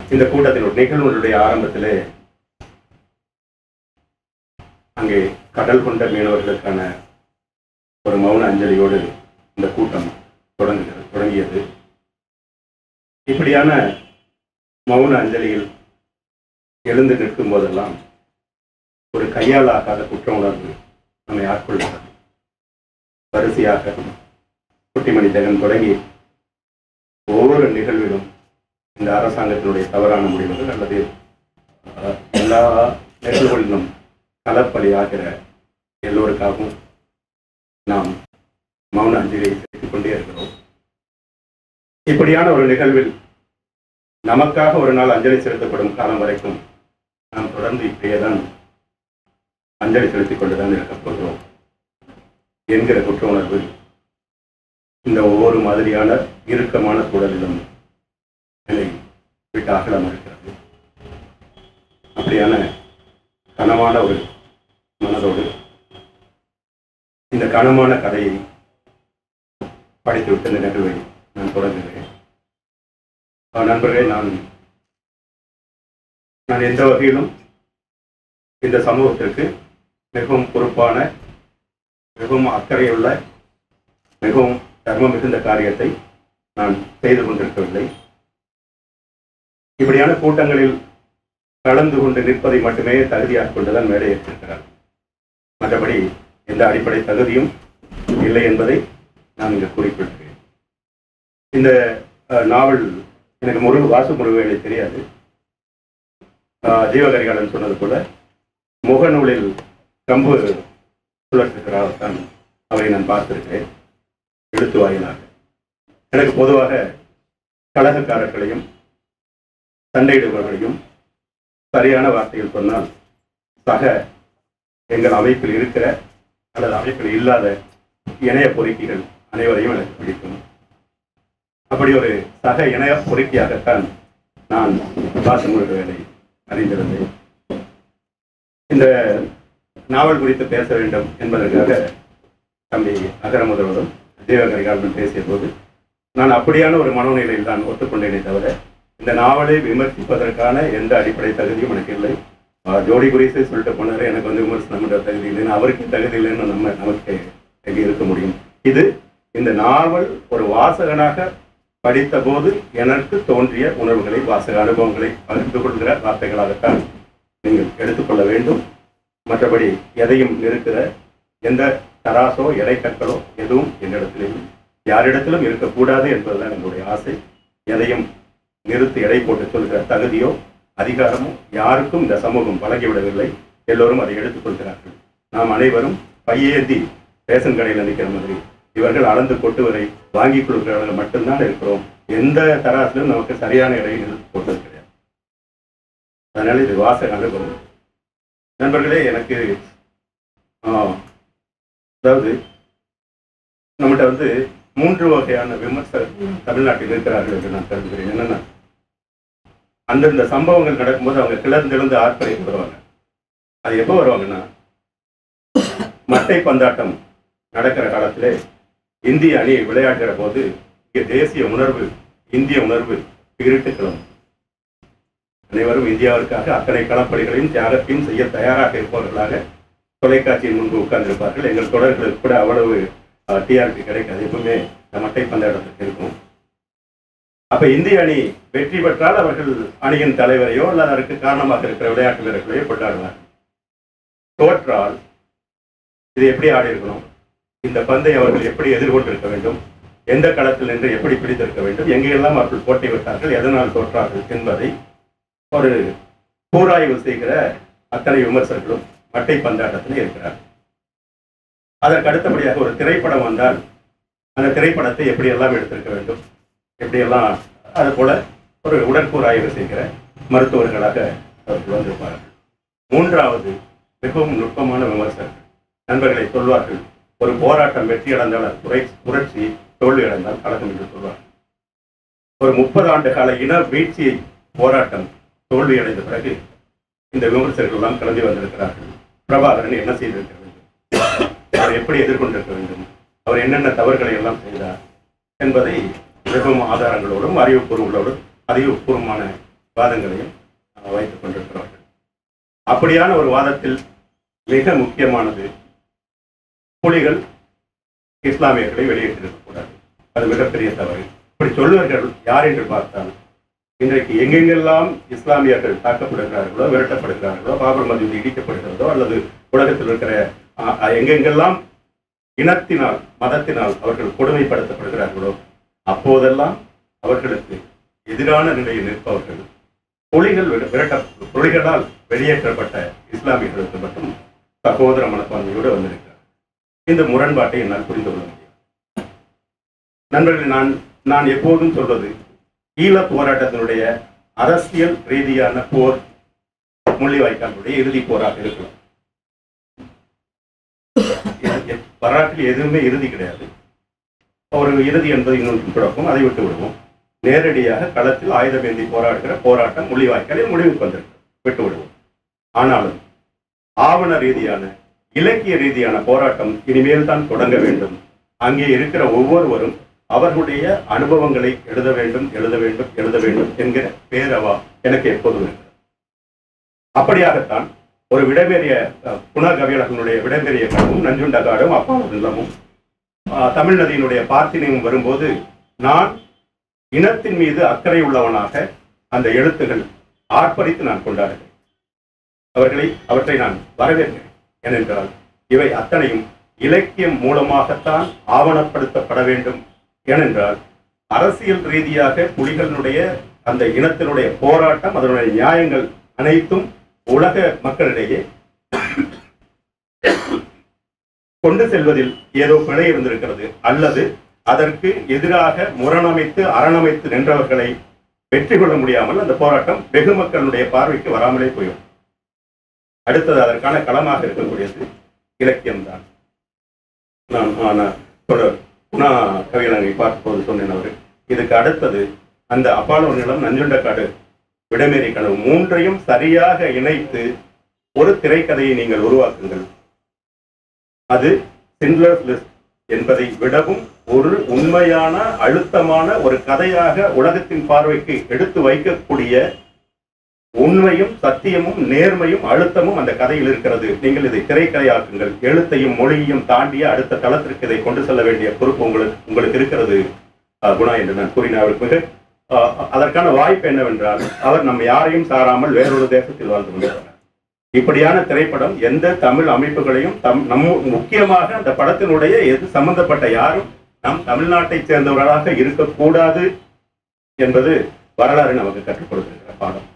இந்த கூட்டத்தில் ஒரு நிகழ்வுடைய ஆரம்பத்திலே அங்கே கடல் கொண்ட மீனவர்களுக்கான ஒரு மௌன அஞ்சலியோடு இந்த கூட்டம் தொடங்குகிறது தொடங்கியது இப்படியான மௌன அஞ்சலியில் எழுந்து நிற்கும் போதெல்லாம் ஒரு கையாலாகாத குற்ற உணர்வு நம்மை ஆட்கொள்கிறது வரிசையாக குட்டிமணி தேகன் தொடங்கி ஒவ்வொரு நிகழ்விலும் இந்த அரசாங்கத்தினுடைய தவறான முடிவுகள் அல்லது அஹ், எல்லா நிகழ்வுகளிலும் களப்பலி ஆகிற எல்லோருக்காகவும் நாம் மௌன அஞ்சலியை செலுத்திக் கொண்டே இருக்கிறோம் இப்படியான ஒரு நிகழ்வில் நமக்காக ஒரு நாள் அஞ்சலி செலுத்தப்படும் காலம் வரைக்கும் நாம் தொடர்ந்து இப்படியே தான் அஞ்சலி செலுத்திக் கொண்டுதான் இருக்கப் போகிறோம் என்கிற குற்ற உணர்வு இந்த ஒவ்வொரு மாதிரியான இறுக்கமான சூழலிலும் என்னை விட்டு அகலம் இருக்கிறது அப்படியான கனமான ஒரு மனதோடு இந்த கனமான கதையை படித்துவிட்டு இந்த நிகழ்வை நான் தொடங்குகிறேன் ஆஹ் நண்பர்களே நான் நான் எந்த வகையிலும் இந்த சமூகத்திற்கு மிகவும் பொறுப்பான மிகவும் அக்கறையுள்ள மிகவும் தர்மம் மிகுந்த காரியத்தை நான் செய்து கொண்டிருக்கவில்லை இப்படியான கூட்டங்களில் கலந்து கொண்டு நிற்பதை மட்டுமே தகுதியாக கொண்டுதான் மேடை ஏற்றிருக்கிறார் மற்றபடி எந்த அடிப்படை தகுதியும் இல்லை என்பதை நான் இங்கு குறிப்பிடுகிறேன் இந்த அஹ், நாவல் எனக்கு முரு வாசு முருகவேலை தெரியாது அஹ், ஜீவகரிகாலன் சொன்னது போல முகநூலில் கம்பு சுழற்றுகிறார் தான் அவரை நான் பார்த்திருக்கிறேன் எழுத்து வாயிலாக எனக்கு பொதுவாக கழகக்காரர்களையும் சண்டையிடுபவர்களையும் சரியான வார்த்தையில் சொன்னால் சக எங்கள் அமைப்பில் இருக்கிற அல்லது அமைப்பில் இல்லாத இணைய பொறுக்கிகள் அனைவரையும் எனக்கு பிடிக்கும் அப்படி ஒரு சக இணைய பொறுக்கியாகத்தான் நான் வாசமுருகவேலை அறிந்திருந்தேன் இந்த நாவல் குறித்து பேச வேண்டும் என்பதற்காக தம்பி அகர முதல்வரும் ஜீவகரிகாலன் பேசிய போது நான் அப்படியான ஒரு மனோநிலையில் தான் ஒத்துக்கொண்டேனே தவிர இந்த நாவலை விமர்சிப்பதற்கான எந்த அடிப்படை தகுதியும் எனக்கு இல்லை ஆஹ் ஜோடி குறித்து சொல்லிட்டு போனாரு எனக்கு வந்து விமர்சனம் பண்ற தகுதி இல்லைன்னு அவருக்கு தகுதி இல்லைன்னு நம்ம நமக்கு எங்க இருக்க முடியும் இது இந்த நாவல் ஒரு வாசகனாக படித்த போது எனக்கு தோன்றிய உணர்வுகளை வாசக அனுபவங்களை பகிர்ந்து கொள்கிற வார்த்தைகளாகத்தான் நீங்கள் எடுத்துக்கொள்ள வேண்டும் மற்றபடி எதையும் நிறுத்துகிற எந்த தராசோ எடைக்கற்களோ எதுவும் என்னிடத்தில் இல்லை யாரிடத்திலும் இருக்கக்கூடாது என்பதுதான் என்னுடைய ஆசை எதையும் நிறுத்தி எடை போட்டு சொல்கிற தகுதியோ அதிகாரமோ யாருக்கும் இந்த சமூகம் வழங்கிவிடவில்லை எல்லோரும் அதை எடுத்துக்கொள்கிறார்கள் நாம் அனைவரும் பையேந்தி ரேஷன் கடையில் நிற்கிற மாதிரி இவர்கள் அளந்து கொட்டுவரை வாங்கி கொடுக்கிறவர்கள் மட்டும்தான் இருக்கிறோம் எந்த தராசிலும் நமக்கு சரியான இடையை நிறுத்தி போட்டது கிடையாது அதனால இது வாசக அனுபவம் நண்பர்களே எனக்கு ஆ, அதாவது நம்மகிட்ட வந்து மூன்று வகையான விமர்சகர்கள் தமிழ்நாட்டில் இருக்கிறார்கள் என்று நான் கருதுகிறேன் என்னன்னா அந்தந்த சம்பவங்கள் நடக்கும்போது அவங்க கிளர்ந்தெழுந்து ஆர்ப்பரித்து வருவாங்க அது எப்போ வருவாங்கன்னா மட்டை பந்தாட்டம் நடக்கிற காலத்திலே இந்திய அணி விளையாடுகிற போது இங்கே தேசிய உணர்வு இந்திய உணர்வு பிரிட்டு கிளம்பும் அனைவரும் இந்தியாவிற்காக அத்தனை களப்பணிகளையும் தியாகத்தையும் செய்ய தயாராக இருப்பவர்களாக தொலைக்காட்சியின் முன்பு உட்கார்ந்திருப்பார்கள் எங்கள் தொடர்களுக்கு கூட அவ்வளவு டிஆர்பி கிடைக்காது எப்பவுமே இந்த மட்டை பந்தாட்டத்துக்கு இருக்கும் அப்ப இந்திய அணி வெற்றி பெற்றால் அவர்கள் அணியின் தலைவரையோ அல்லது அதற்கு காரணமாக இருக்கிற விளையாட்டு வீரர்களையோ கொண்டாடுவார் தோற்றால் இது எப்படி ஆடி இருக்கணும் இந்த பந்தை அவர்கள் எப்படி எதிர்கொண்டிருக்க வேண்டும் எந்த களத்தில் நின்று எப்படி பிடித்திருக்க வேண்டும் எங்கெல்லாம் அவர்கள் போட்டி விட்டார்கள் எதனால் தோற்றார்கள் என்பதை ஒரு கூராய்வு செய்கிற அத்தனை விமர்சகர்களும் மட்டை பந்தாட்டத்தில் இருக்கிறார் அதற்கு அடுத்தபடியாக ஒரு திரைப்படம் வந்தால் அந்த திரைப்படத்தை எப்படியெல்லாம் எடுத்திருக்க வேண்டும் எப்படியெல்லாம் அது போல ஒரு உடற்கூறாய்வு செய்கிற மருத்துவர்களாக அவர்கள் வந்திருப்பார்கள் மூன்றாவது மிகவும் நுட்பமான விமர்சகர்கள் நண்பர்களை சொல்வார்கள் ஒரு போராட்டம் வெற்றியடைந்தால் அது புரை புரட்சி தோல்வியடைந்தால் கழகம் என்று சொல்வார்கள் ஒரு முப்பது ஆண்டு கால இன வீழ்ச்சியை போராட்டம் தோல்வியடைந்த பிறகு இந்த விமர்சகர்கள் எல்லாம் கிளம்பி வந்திருக்கிறார்கள் பிரபாகரன் என்ன செய்திருக்க வேண்டும் அவர் எப்படி எதிர்கொண்டிருக்க வேண்டும் அவர் என்னென்ன தவறுகளை எல்லாம் செய்தார் என்பதை மிகவும் ஆதாரங்களோடும் அறிவுபூர்வங்களோடும் அறிவுபூர்வமான வாதங்களையும் அஹ், வைத்துக் கொண்டிருக்கிறார்கள் அப்படியான ஒரு வாதத்தில் மிக முக்கியமானது புலிகள் இஸ்லாமியர்களை வெளியேற்றிருக்கக்கூடாது அது மிகப்பெரிய தவறு இப்படி சொல்லுவர்கள் யார் என்று பார்த்தால் இன்றைக்கு எங்கெங்கெல்லாம் இஸ்லாமியர்கள் தாக்கப்படுகிறார்களோ விரட்டப்படுகிறார்களோ பாபர் மசூதி இடிக்கப்படுகிறதோ அல்லது உலகத்தில் இருக்கிற அஹ், அஹ், எங்கெங்கெல்லாம் இனத்தினால் மதத்தினால் அவர்கள் கொடுமைப்படுத்தப்படுகிறார்களோ அப்போதெல்லாம் அவர்களுக்கு எதிரான நிலையில் நிற்பவர்கள் புலிகள் விர- விரட்ட புலிகளால் வெளியேற்றப்பட்ட இஸ்லாமியர்களுக்கு மட்டும் சகோதர மனப்பான்மையோடு வந்திருக்கிறார் இந்த முரண்பாட்டை என்னால் புரிந்து கொள்ள முடியும் நண்பர்கள் நான் நான் எப்போதும் சொல்வது ஈழ போராட்டத்தினுடைய அரசியல் ரீதியான போர் முள்ளிவாய்க்காலுடைய இறுதி போராக இருக்கலாம் எ- எ- வரலாற்றில் எதுவுமே இறுதி கிடையாது ஒரு இறுதி என்பது இன்னொன்று தொடக்கம் அதை விட்டு விடுவோம் நேரடியாக களத்தில் ஆயுதமேந்தி போராடுகிற போராட்டம் முள்ளிவாய்க்காலில் முடிவுக்கு வந்திருக்கு விட்டு விடுவோம் ஆனாலும் ஆவண ரீதியான இலக்கிய ரீதியான போராட்டம் இனிமேல் தான் தொடங்க வேண்டும் அங்கே இருக்கிற ஒவ்வொருவரும் அவர்களுடைய அனுபவங்களை எழுத வேண்டும் எழுத வேண்டும் எழுத வேண்டும் என்கிற பேரவா எனக்கு எப்போதும் இருக்கிறது அப்படியாகத்தான் ஒரு விடைபெறிய அஹ், புனா கவியழகனுடைய விடைபெறிய கனவும் நஞ்சுண்டகாடும் அப்பாவும் இல்லமும் அஹ், தமிழ் நதியினுடைய பார்த்தினியும் வரும்போது நான் இனத்தின் மீது அக்கறை உள்ளவனாக அந்த எழுத்துகள் ஆர்ப்பரித்து நான் கொண்டாடுகிறேன் அவர்களை அவற்றை நான் வரவேற்கிறேன் ஏனென்றால் இவை அத்தனையும் இலக்கியம் மூலமாகத்தான் ஆவணப்படுத்தப்பட வேண்டும் ஏனென்றால் அரசியல் ரீதியாக புலிகளினுடைய அந்த இனத்தினுடைய போராட்டம் அதனுடைய நியாயங்கள் அனைத்தும் உலக மக்களிடையே கொண்டு செல்வதில் ஏதோ பிழை இருந்திருக்கிறது அல்லது அதற்கு எதிராக முரணமைத்து அரணமைத்து நின்றவர்களை வெற்றி கொள்ள முடியாமல் அந்த போராட்டம் வெகு மக்களுடைய பார்வைக்கு வராமலே போயும் அடுத்தது அதற்கான களமாக இருக்கக்கூடியது இலக்கியம்தான் நான் நான் தொடர் குணா கவியலங்கை பார்க்கும்போது சொன்னேன் அவரு இதுக்கு அடுத்தது அந்த அப்பாலோ நிலம் நஞ்சுண்டக்காடு விடமேறி கனவு மூன்றையும் சரியாக இணைத்து ஒரு திரைக்கதையை நீங்கள் உருவாக்குங்கள் அது சிண்ட்லர்ஸ் லிஸ்ட் என்பதை விடவும் ஒரு உண்மையான அழுத்தமான ஒரு கதையாக உலகத்தின் பார்வைக்கு எடுத்து வைக்கக்கூடிய உண்மையும் சத்தியமும் நேர்மையும் அழுத்தமும் அந்த கதையில் இருக்கிறது நீங்கள் இதை திரைக்கதையாக்குங்கள் எழுத்தையும் மொழியையும் தாண்டிய அடுத்த தளத்திற்கு இதை கொண்டு செல்ல வேண்டிய பொறுப்பு உங்களுக்கு உங்களுக்கு இருக்கிறது அஹ், குணா என்று நான் கூறினேன் அவருக்கு மிக அஹ், அதற்கான வாய்ப்பு என்னவென்றால் அவர் நம்ம யாரையும் சாராமல் வேறொரு தேசத்தில் வாழ்ந்து கொண்டிருக்கிறார் இப்படியான திரைப்படம் எந்த தமிழ் அமைப்புகளையும் தம் நம்ம முக்கியமாக அந்த படத்தினுடைய எது சம்பந்தப்பட்ட யாரும் நம் தமிழ்நாட்டை சேர்ந்தவர்களாக இருக்கக்கூடாது என்பது வரலாறு நமக்கு கற்றுக் கொடுத்திருக்கிற பாடம்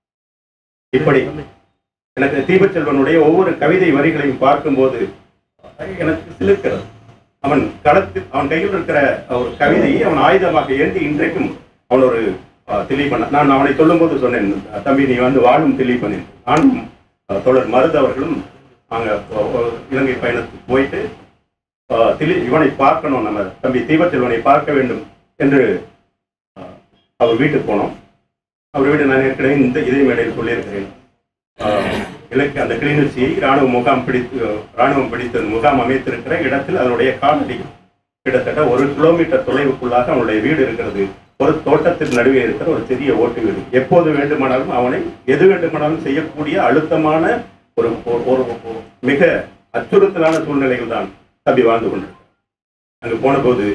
இப்படி எனக்கு தீபச்செல்வனுடைய ஒவ்வொரு கவிதை வரிகளையும் பார்க்கும்போது எனக்கு சிலிர்க்கிறது அவன் களத்தில் அவன் கையில் இருக்கிற ஒரு கவிதையை அவன் ஆயுதமாக ஏந்தி இன்றைக்கும் அவன் ஒரு அஹ், திலீபன் நான் அவனை சொல்லும்போது சொன்னேன் தம்பி நீ வந்து வாழும் திலீபன் என்று. நானும் அஹ், தோழர் மருது அவர்களும் அங்க ஒ- ஒ- இலங்கை பயணத்துக்கு போயிட்டு அஹ், திலி இவனை பார்க்கணும் நம்ம தம்பி தீபச்செல்வனை பார்க்க வேண்டும் என்று அஹ், அவர் வீட்டுக்கு போனோம் அவர் வீடு நான் ஏற்கனவே இந்த இதே மேடையில் சொல்லியிருக்கிறேன் ஆஹ், இலக்கு அந்த கிளிநொச்சியை ராணுவ முகாம் பிடித்து ராணுவம் பிடித்த முகாம் அமைத்திருக்கிற இடத்தில் அதனுடைய காலடி கிட்டத்தட்ட ஒரு கிலோமீட்டர் தொலைவுக்குள்ளாக அவனுடைய வீடு இருக்கிறது ஒரு தோட்டத்தின் நடுவே இருக்கிற ஒரு சிறிய ஓட்டு வீடு எப்போது வேண்டுமானாலும் அவனை எது வேண்டுமானாலும் செய்யக்கூடிய அழுத்தமான ஒரு ஒரு- ஒரு ஒரு மிக அச்சுறுத்தலான சூழ்நிலைகள் தான் தம்பி வாழ்ந்து கொண்டிருக்கிறார் அங்கு போன போது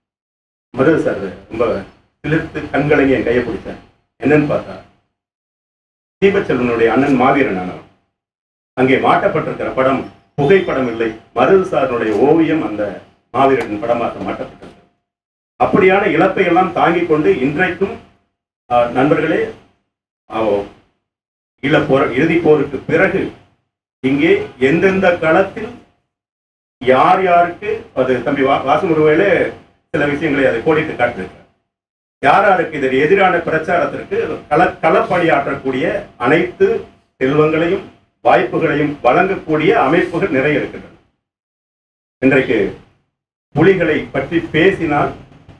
மருது சார் ரொம்ப சிலிர்த்து கண்கலங்கி என் கையை பிடிச்சார் என்னன்னு பார்த்தா தீபச்செல்வனுடைய அண்ணன் மாவீரன் ஆனவன் அங்கே மாட்டப்பட்டிருக்கிற படம் புகைப்படம் இல்லை மருது சாரனுடைய ஓவியம் அந்த மாவீரன் படமாக மாட்டப்பட்டிருக்கிறது அப்படியான இழப்பை எல்லாம் தாங்கிக் கொண்டு இன்றைக்கும் ஆஹ், நண்பர்களே ஆஹ், ஈழ போர் இறுதி போருக்கு பிறகு இங்கே எந்தெந்த களத்தில் யார் யாருக்கு அது தம்பி வா வாசுமுருவையிலே சில விஷயங்களை அதை கோடிட்டு காட்டிருக்கார் யார் யாருக்கு இதற்கு எதிரான பிரச்சாரத்திற்கு கள களப்பணியாற்றக்கூடிய அனைத்து செல்வங்களையும் வாய்ப்புகளையும் வழங்கக்கூடிய அமைப்புகள் நிறைய இருக்கின்றன இன்றைக்கு புலிகளை பற்றி பேசினால்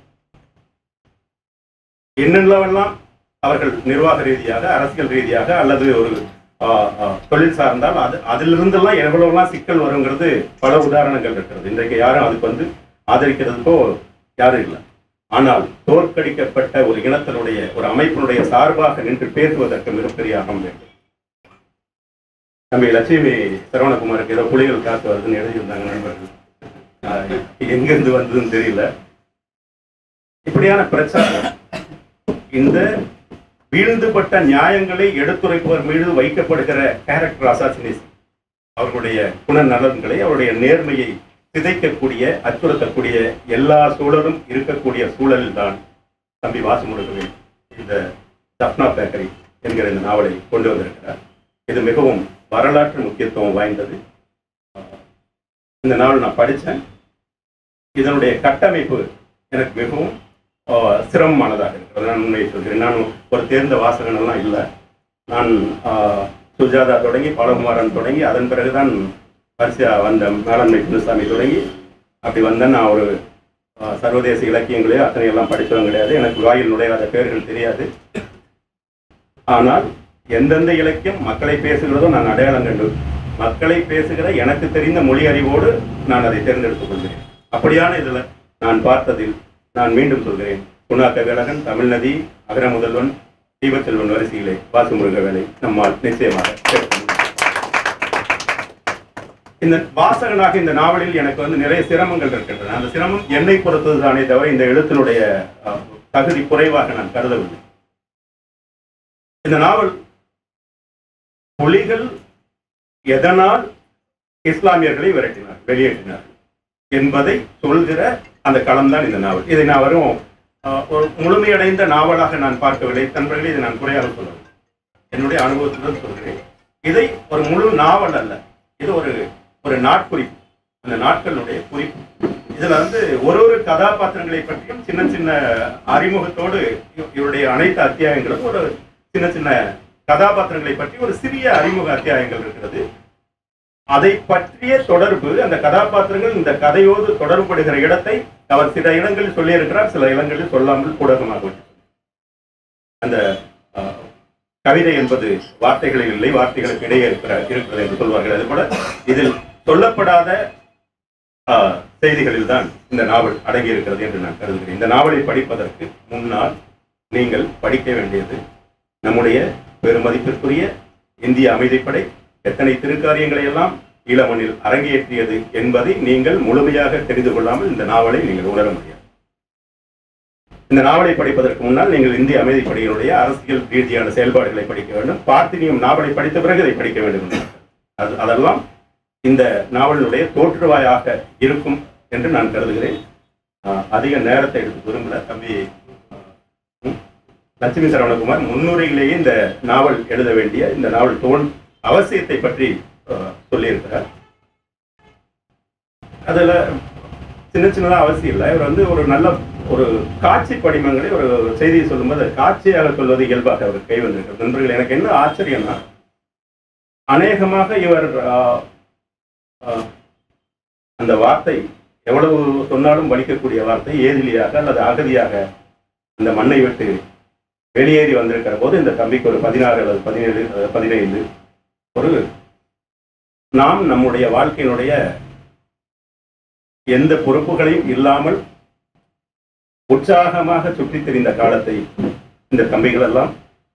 என்னென்னவெல்லாம் அவர்கள் நிர்வாக ரீதியாக அரசியல் ரீதியாக அல்லது ஒரு ஆ, ஆ, தொழில் சார்ந்தால் அது அதிலிருந்தெல்லாம் எவ்வளவுலாம் சிக்கல் வருங்கிறது பல உதாரணங்கள் இருக்கிறது இன்றைக்கு யாரும் அதுக்கு வந்து ஆதரிக்கிறதுக்கோ யாரும் இல்லை ஆனால் தோற்கடிக்கப்பட்ட ஒரு இனத்தினுடைய ஒரு அமைப்பினுடைய சார்பாக நின்று பேசுவதற்கு மிகப்பெரிய அகம் வேண்டும் தம்பி லட்சுமி சரவணகுமாருக்கு ஏதோ புலிகள் காத்து வருதுன்னு எழுதியிருந்தாங்க நண்பர்கள் ஆஹ் எங்கிருந்து வந்ததுன்னு தெரியல இப்படியான பிரச்சாரம் இந்த வீழ்ந்துபட்ட நியாயங்களை எடுத்துரைப்பவர் மீது வைக்கப்படுகிற கேரக்டர் அசாசினேஷன் அவர்களுடைய குணநலன்களை அவருடைய நேர்மையை சிதைக்கக்கூடிய அச்சுறுத்தக்கூடிய எல்லா சூழலும் இருக்கக்கூடிய சூழலில் தான் தம்பி வாசுமுருகவேல் இந்த தப்னா பேக்கரி என்கிற இந்த நாவலை கொண்டு வந்திருக்கிறார் இது மிகவும் வரலாற்று முக்கியத்துவம் வாய்ந்தது இந்த நாவல் நான் படித்தேன் இதனுடைய கட்டமைப்பு எனக்கு மிகவும் ஆஹ், சிரமமானதாக இருக்கிறது நான் உண்மையை சொல்கிறேன் நான் ஒரு தேர்ந்த வாசகன் எல்லாம் இல்லை நான் ஆஹ், சுஜாதா தொடங்கி பாலகுமாரன் தொடங்கி அதன் பிறகுதான் வரிசையா வந்த மேலாண்மை குருசாமி தொடங்கி அப்படி வந்தேன் நான் ஒரு ஆஹ், சர்வதேச இலக்கியங்களே அத்தனை எல்லாம் படித்தவன் கிடையாது எனக்கு வாயில் நுழையாத பேர்கள் தெரியாது ஆனால் எந்தெந்த இலக்கியம் மக்களை பேசுகிறதோ நான் அடையாளம் கண்டு மக்களை பேசுகிற எனக்கு தெரிந்த மொழி அறிவோடு நான் அதை தேர்ந்தெடுத்துக் கொள்கிறேன் அப்படியான இதில் நான் பார்த்ததில் நான் மீண்டும் சொல்கிறேன் குணாக்க வேலகன் தமிழ்நதி அகர முதல்வன் தீபச்செல்வன் வரிசையிலே வாசுமுருக வேலை நம்மால் நிச்சயமாக சேர்க்க முடியும். இந்த வாசகனாக இந்த நாவலில் எனக்கு வந்து நிறைய சிரமங்கள் இருக்கின்றன அந்த சிரமம் என்னை பொறுத்தது தானே தவிர இந்த எழுத்தினுடைய அஹ், தகுதி குறைவாக நான் கருதவில்லை இந்த நாவல் புலிகள் எதனால் இஸ்லாமியர்களை விரட்டினார் வெளியேற்றினார் என்பதை சொல்கிற அந்த களம்தான் இந்த நாவல் இதை நான் வரும் அஹ், ஒரு முழுமையடைந்த நாவலாக நான் பார்க்கவில்லை நண்பர்களே இதை நான் குறையாக சொல்லவில்லை என்னுடைய அனுபவத்துடன் சொல்கிறேன் இதை ஒரு முழு நாவல் அல்ல இது ஒரு ஒரு நாட்குறிப்பு அந்த நாட்களுடைய குறிப்பு இதுல வந்து ஒரு ஒரு கதாபாத்திரங்களை பற்றியும் சின்ன சின்ன அறிமுகத்தோடு இவ- இவருடைய அனைத்து அத்தியாயங்களும் ஒரு சின்ன சின்ன கதாபாத்திரங்களை பற்றி ஒரு சிறிய அறிமுக அத்தியாயங்கள் இருக்கிறது அதை பற்றிய தொடர்பு அந்த கதாபாத்திரங்கள் இந்த கதையோடு தொடர்புபடுகிற இடத்தை அவர் சில இடங்களில் சொல்லியிருக்கிறார் சில இடங்களில் சொல்லாமல் கூடகமாக விட்டிருக்கிறார். அந்த அஹ், கவிதை என்பது வார்த்தைகளில் இல்லை வார்த்தைகளுக்கு இடையே இருக்கிற இருக்கிறது என்று சொல்வார்கள் அதுபோல இதில் சொல்லப்படாத ஆஹ், செய்திகளில் தான் இந்த நாவல் அடங்கி இருக்கிறது என்று நான் கருதுகிறேன் இந்த நாவலை படிப்பதற்கு முன்னால் நீங்கள் படிக்க வேண்டியது நம்முடைய பெருமதிப்பிற்குரிய இந்திய அமைதிப்படை எத்தனை திருக்காரியங்களை எல்லாம் ஈழமண்ணில் அரங்கேற்றியது என்பதை நீங்கள் முழுமையாக தெரிந்து கொள்ளாமல் இந்த நாவலை நீங்கள் உணர முடியாது இந்த நாவலை படிப்பதற்கு முன்னால் நீங்கள் இந்திய அமைதிப்படையினுடைய அரசியல் ரீதியான செயல்பாடுகளை படிக்க வேண்டும் பார்த்தினியம் நாவலை படித்த பிறகு இதை படிக்க வேண்டும் என்றார். அது அதெல்லாம் இந்த நாவலினுடைய தோற்றுவாயாக இருக்கும் என்று நான் கருதுகிறேன் ஆஹ், அதிக நேரத்தை எடுத்து விரும்பல தம்பி ஆஹ், ம், லட்சுமி சரவணகுமார் முன்னுரையிலேயே இந்த நாவல் எழுத வேண்டிய இந்த நாவல் தோல் அவசியத்தை பற்றி ஆஹ், சொல்லியிருக்கிறார் அதுல சின்ன சின்னதா அவசியம் இல்லை இவர் வந்து ஒரு நல்ல ஒரு காட்சி படிமங்களை ஒரு செய்தியை சொல்லும்போது அது காட்சியாக சொல்வது இயல்பாக அவர் கை வந்திருக்கிறது நண்பர்கள் எனக்கு என்ன ஆச்சரியம்னா அநேகமாக இவர் ஆஹ், ஆஹ், அந்த வார்த்தை எவ்வளவு சொன்னாலும் வலிக்கக்கூடிய வார்த்தை ஏதிலியாக அல்லது அகதியாக அந்த மண்ணை விட்டு வெளியேறி வந்திருக்கிற போது இந்த தம்பிக்கு ஒரு பதினாறு அல்லது பதினேழு அல்லது பதினைந்து ஒரு நாம் நம்முடைய வாழ்க்கையினுடைய எந்த பொறுப்புகளையும் இல்லாமல் உற்சாகமாக சுற்றித் திரிந்த காலத்தை இந்த தம்பிகள் எல்லாம்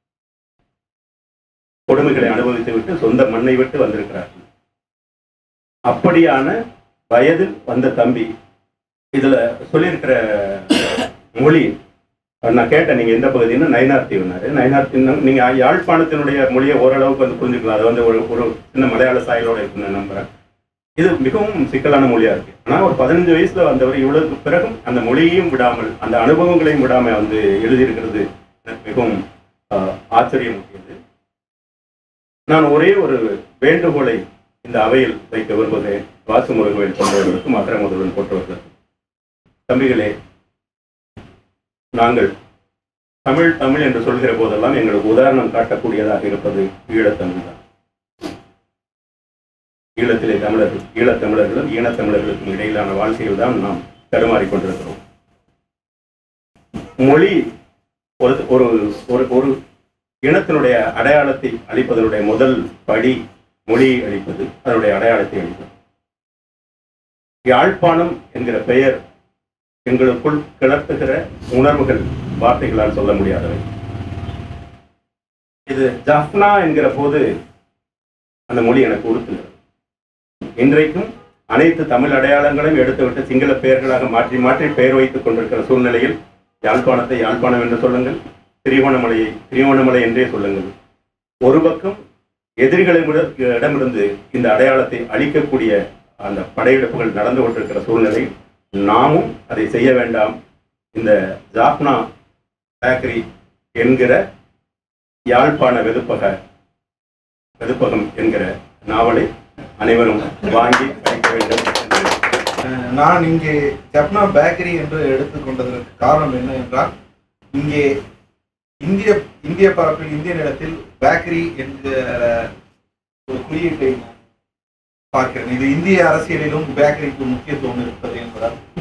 கொடுமைகளை அனுபவித்து விட்டு சொந்த மண்ணை விட்டு வந்திருக்கிறார்கள் அப்படியான வயதில் வந்த தம்பி இதுல சொல்லியிருக்கிற மொழி நான் கேட்டேன் நீங்க எந்த பகுதின்னு நயினார் தீவுனாரு நயினார் தீவு நீங்க யாழ்ப்பாணத்தினுடைய மொழியை ஓரளவுக்கு வந்து புரிஞ்சுக்கலாம் அது வந்து ஒரு ஒரு சின்ன மலையாள சாயலோட இருக்குன்னு நான் நம்புறேன் இது மிகவும் சிக்கலான மொழியா இருக்கு ஆனா ஒரு பதினஞ்சு வயசுல வந்தவர் இவ்வளவுக்கு பிறகும் அந்த மொழியையும் விடாமல் அந்த அனுபவங்களையும் விடாம வந்து எழுதியிருக்கிறது எனக்கு மிகவும் ஆஹ், ஆச்சரியமூட்டியது நான் ஒரே ஒரு வேண்டுகோளை இந்த அவையில் வைக்க விரும்புகிறேன் வாசு முருகவேல் போன்றவர்களுக்கும் அகர முதல்வன் போன்றவர்களுக்கும் தம்பிகளே நாங்கள் தமிழ் தமிழ் என்று சொல்கிற போதெல்லாம் எங்களுக்கு உதாரணம் காட்டக்கூடியதாக இருப்பது ஈழத்தமிழ் தான் ஈழத்திலே தமிழர்கள் ஈழத்தமிழர்களும் ஈழத்தமிழர்களுக்கும் இடையிலான வாழ்க்கையில் தான் நாம் தடுமாறிக் கொண்டிருக்கிறோம் மொழி ஒரு ஒரு ஒரு ஒரு இனத்தினுடைய அடையாளத்தை அளிப்பதனுடைய முதல் படி மொழியை அளிப்பது அதனுடைய அடையாளத்தை அளிப்பது யாழ்ப்பாணம் என்கிற பெயர் எங்களுக்குள் கிளர்த்துகிற உணர்வுகள் வார்த்தைகளால் சொல்ல முடியாதவை இது ஜஃப்னா என்கிற போது அந்த மொழி எனக்கு உறுத்துகிறது இன்றைக்கும் அனைத்து தமிழ் அடையாளங்களையும் எடுத்துவிட்டு சிங்கள பெயர்களாக மாற்றி மாற்றி பெயர் வைத்துக் கொண்டிருக்கிற சூழ்நிலையில் யாழ்ப்பாணத்தை யாழ்ப்பாணம் என்று சொல்லுங்கள் திரிகோணமலையை திரிகோணமலை என்றே சொல்லுங்கள் ஒரு பக்கம் எதிரிகளிடமிருந்து இந்த அடையாளத்தை அழிக்கக்கூடிய அந்த படையெடுப்புகள் நடந்து கொண்டிருக்கிற சூழ்நிலை நாமும் அதை செய்ய வேண்டாம் இந்த ஜாப்னா பேக்கரி என்கிற யாழ்ப்பாண வெதுப்பக வெதுப்பகம் என்கிற நாவலை அனைவரும் வாங்கி படிக்க வேண்டும் என்று அஹ் நான் இங்கே ஜப்னா பேக்கரி என்று எடுத்துக்கொண்டதற்கு காரணம் என்ன என்றால் இங்கே இந்திய இந்திய பரப்பில் இந்திய நிலத்தில் பேக்கரி என்கிற ஒரு குறியீட்டை நான் பார்க்கிறேன் இது இந்திய அரசியலிலும் பேக்கரிக்கு முக்கியத்துவம் இருப்பது என்பதால்